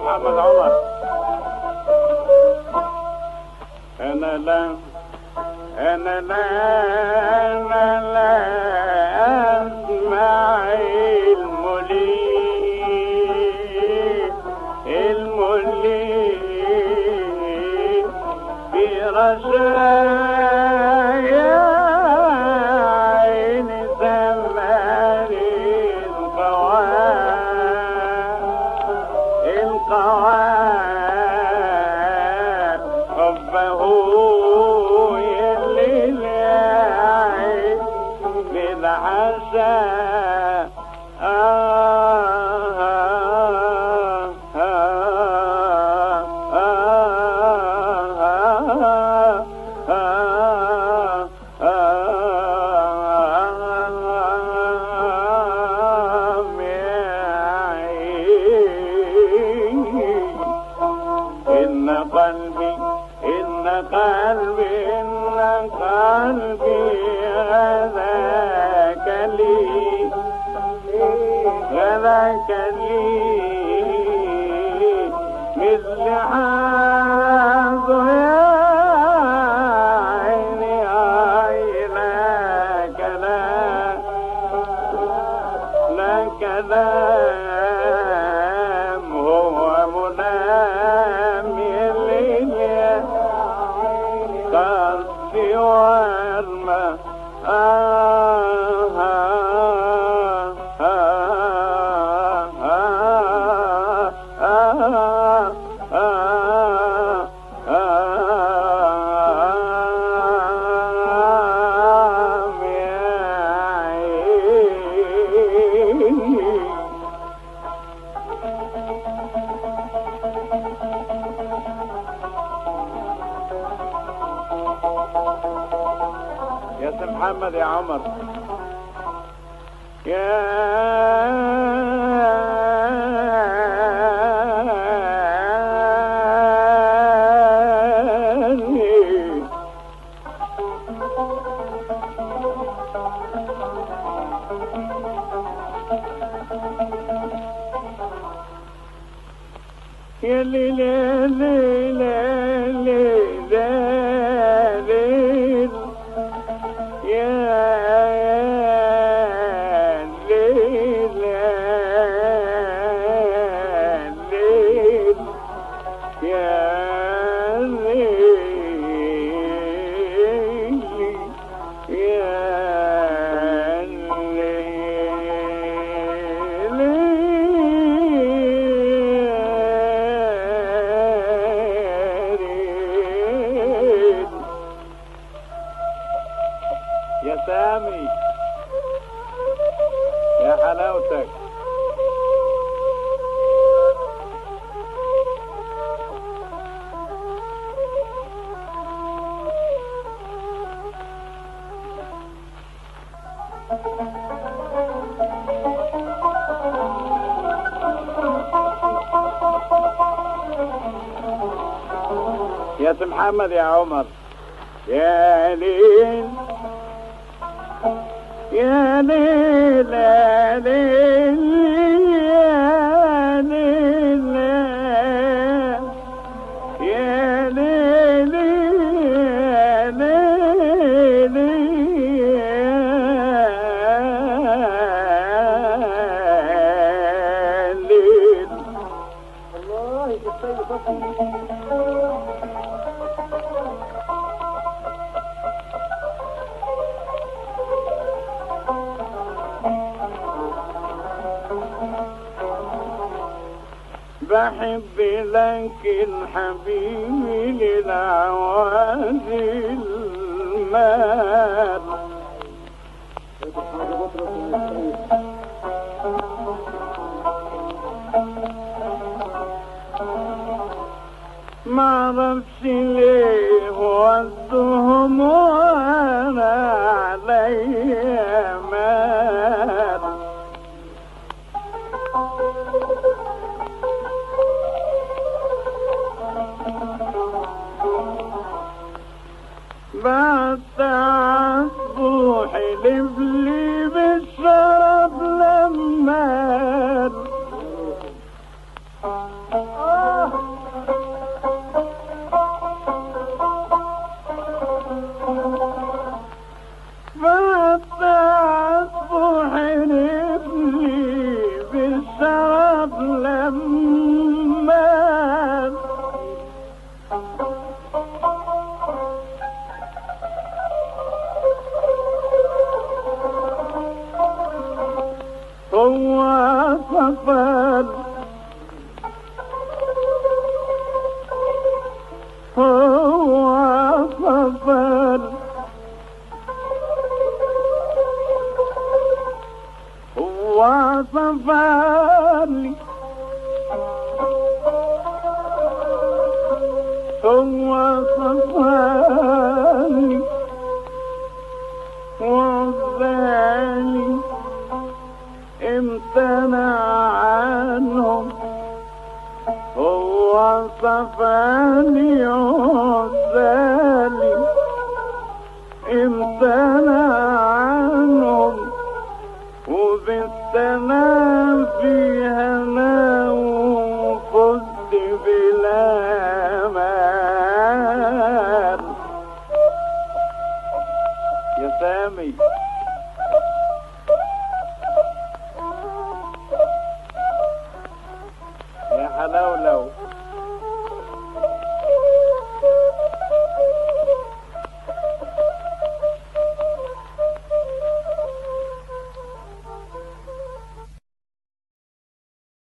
محمد عمر انا لا انا لا انا لا اسمع المليك المليك برشايا عيني زماني القوام القوام حبه يلي العين بالعشاء آه آه آه إن قلبي إن قلبي إن قلبي غذاك لي غذاك لي مثل حظ يا عيني عينك لا لا كلام هو منام الليل قلبي والما آه آه آه آه آه آه آه يا عيني يا سي محمد يا عمر يا يا ليل يا ليل يا ليل يا ليل يا ليل يا ليل يا ليل يا ليل يا سامي يا حلاوتك يا سي محمد يا عمر يا ليل يا ليل يا ليل يا ليل يا ليل يا ليل يا ليل الله يستاهل فصل بحب لك الحبيب للعوازي المال ما اعرفش ليه ودهم وانا عليا مال بعد تعبوا حلف لي بالشرف لما آه فالتصبح نبني بالشرف لما هو سفر هو سفر هو سفر هو سفر والثاني امتنع عنهم هو صفاني والثاني امتنع عنهم وبالتنام في هنا وفزت بلا